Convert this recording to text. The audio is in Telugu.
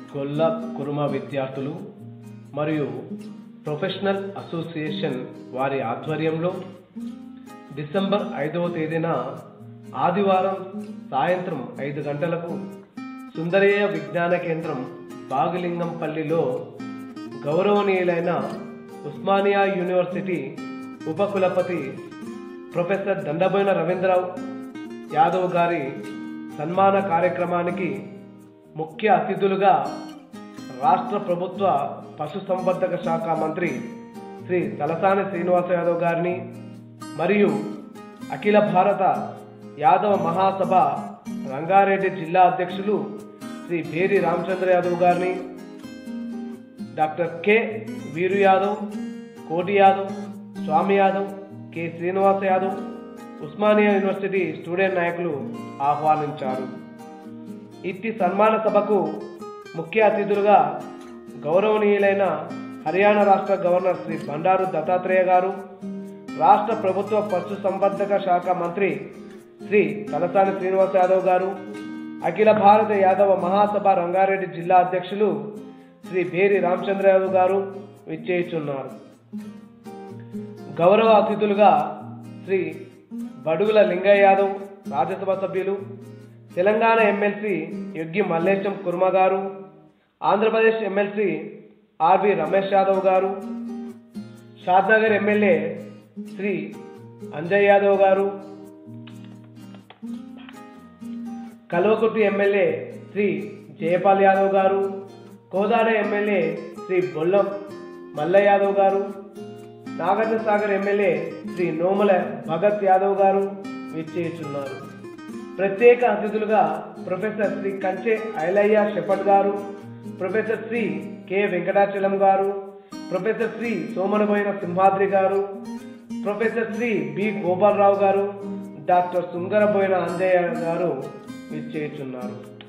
గొల్ల కురుమ విద్యార్థులు మరియు ప్రొఫెషనల్ అసోసియేషన్ వారి ఆధ్వర్యంలో డిసెంబర్ ఐదవ తేదీన ఆదివారం సాయంత్రం ఐదు గంటలకు సుందరయ్య విజ్ఞాన కేంద్రం బాగులింగంపల్లిలో గౌరవనీయులైన ఉస్మానియా యూనివర్సిటీ ఉపకులపతి ప్రొఫెసర్ దండబోయిన రవీంద్రరావు యాదవ్ గారి సన్మాన కార్యక్రమానికి ముఖ్య అతిథులుగా రాష్ట్ర ప్రభుత్వ పశుసంవర్ధక శాఖ మంత్రి శ్రీ తలసాని శ్రీనివాస యాదవ్ గారిని మరియు అఖిల భారత యాదవ మహాసభ రంగారెడ్డి జిల్లా అధ్యక్షులు శ్రీ భేరి రామచంద్ర యాదవ్ గారిని doctor K Veeru Yadav Koti Yadav Swamy Yadav K Srinivasa Yadav Osmania university student నాయకులు ఆహ్వానించారు ఇట్టి సన్మాన సభకు ముఖ్య అతిథులుగా గౌరవనీయులైన హర్యానా రాష్ట్ర గవర్నర్ శ్రీ బండారు దత్తాత్రేయ గారు రాష్ట్ర ప్రభుత్వ పశు సంవర్ధక శాఖ మంత్రి శ్రీ తలసాని శ్రీనివాస్ యాదవ్ గారు అఖిల భారత యాదవ మహాసభ రంగారెడ్డి జిల్లా అధ్యక్షులు శ్రీ భేరి రామచంద్ర యాదవ్ గారు విచ్చేయుచున్నారు గౌరవ అతిథులుగా శ్రీ బడుగుల లింగయ్య యాదవ్ రాజ్యసభ సభ్యులు తెలంగాణ ఎమ్మెల్సీ యొగ్గి మల్లేశం కుర్మ గారు ఆంధ్రప్రదేశ్ ఎమ్మెల్సీ ఆర్వి రమేష్ యాదవ్ గారు షాద్నగర్ ఎమ్మెల్యే శ్రీ అంజయ్ యాదవ్ గారు కల్వకుర్తి ఎమ్మెల్యే శ్రీ జయపాల్ యాదవ్ గారు కోదాడ ఎమ్మెల్యే శ్రీ బొల్లం మల్ల యాదవ్ గారు నాగార్జున సాగర్ ఎమ్మెల్యే శ్రీ నోముల భగత్ యాదవ్ గారు విచ్చేస్తున్నారు ప్రత్యేక అతిథులుగా ప్రొఫెసర్ శ్రీ కంచె ఐలయ్య షెపట్ గారు ప్రొఫెసర్ శ్రీ కె వెంకటాచలం గారు ప్రొఫెసర్ శ్రీ సోమనబోయిన సింహాద్రి గారు ప్రొఫెసర్ శ్రీ బి గోపాలరావు గారు డాక్టర్ సుందరబోయిన అంజయ్య గారు విచ్చేస్తున్నారు